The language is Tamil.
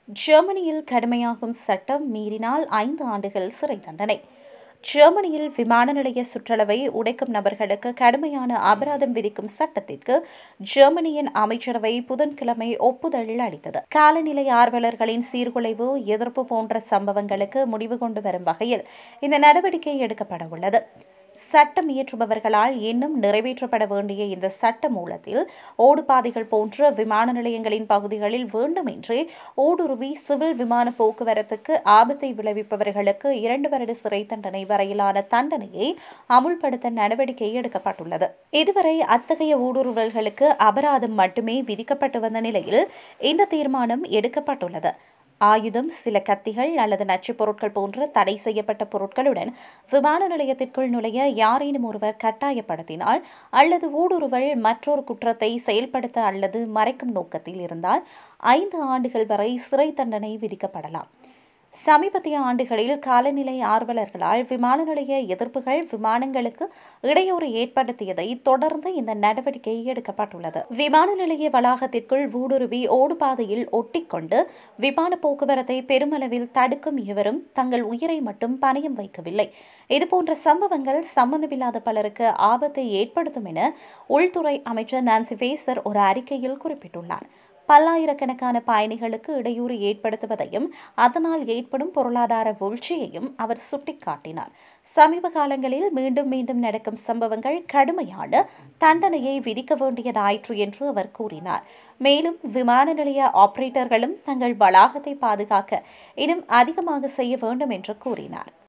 ஜெர்மனியில் கடுமையாகும் சட்டம் மீறினால் ஐந்து ஆண்டுகள் சிறை தண்டனை ஜெர்மனியில் விமான நிலைய சுற்றளவை உடைக்கும் நபர்களுக்கு கடுமையான அபராதம் விதிக்கும் சட்டத்திற்கு ஜெர்மனியின் அமைச்சரவை புதன்கிழமை ஒப்புதல் அளித்தது காலநிலை ஆர்வலர்களின் சீர்குலைவு எதிர்ப்பு போன்ற சம்பவங்களுக்கு முடிவு கொண்டு வரும் வகையில் இந்த நடவடிக்கை எடுக்கப்பட உள்ளது சட்டம் இயற்றுபவர்களால் இன்னும் நிறைவேற்றப்பட வேண்டிய இந்த சட்ட மூலத்தில் ஓடுபாதைகள் போன்ற விமான நிலையங்களின் பகுதிகளில் வேண்டுமென்றே ஊடுருவி சிவில் விமான போக்குவரத்துக்கு ஆபத்தை விளைவிப்பவர்களுக்கு இரண்டு வருட சிறை தண்டனை வரையிலான தண்டனையை அமுல்படுத்த நடவடிக்கை எடுக்கப்பட்டுள்ளது இதுவரை அத்தகைய ஊடுருவல்களுக்கு அபராதம் மட்டுமே விதிக்கப்பட்டு வந்த நிலையில் இந்த தீர்மானம் எடுக்கப்பட்டுள்ளது ஆயுதம் சில கத்திகள் அல்லது நச்சுப் பொருட்கள் போன்ற தடை செய்யப்பட்ட பொருட்களுடன் விமான நிலையத்திற்குள் நுழைய யாரேனும் ஒருவர் கட்டாயப்படுத்தினால் அல்லது ஊடுருவல் மற்றொரு குற்றத்தை செயல்படுத்த அல்லது மறைக்கும் நோக்கத்தில் இருந்தால் ஐந்து ஆண்டுகள் வரை சிறை தண்டனை விதிக்கப்படலாம் சமீபத்திய ஆண்டுகளில் காலநிலை ஆர்வலர்களால் விமான நிலைய எதிர்ப்புகள் விமானங்களுக்கு இடையூறு ஏற்படுத்தியதை தொடர்ந்து இந்த நடவடிக்கை எடுக்கப்பட்டுள்ளது விமான நிலைய வளாகத்திற்குள் ஊடுருவி ஓடுபாதையில் ஒட்டிக்கொண்டு விமான போக்குவரத்தை பெருமளவில் தடுக்கும் எவரும் தங்கள் உயிரை மட்டும் பணயம் வைக்கவில்லை இதுபோன்ற சம்பவங்கள் சம்பந்தமில்லாத பலருக்கு ஆபத்தை ஏற்படுத்தும் என உள்துறை அமைச்சர் நான்சி ஃபேசர் ஒரு அறிக்கையில் குறிப்பிட்டுள்ளார் பல்லாயிரக்கணக்கான பயணிகளுக்கு இடையூறு ஏற்படுத்துவதையும் அதனால் ஏற்படும் பொருளாதார வீழ்ச்சியையும் அவர் சுட்டிக்காட்டினார் சமீப காலங்களில் மீண்டும் மீண்டும் நடக்கும் சம்பவங்கள் கடுமையான தண்டனையை விதிக்க வேண்டியதாயிற்று என்று அவர் கூறினார் மேலும் விமான நிலைய ஆபரேட்டர்களும் தங்கள் வளாகத்தை பாதுகாக்க இன்னும் அதிகமாக செய்ய வேண்டும் என்று கூறினார்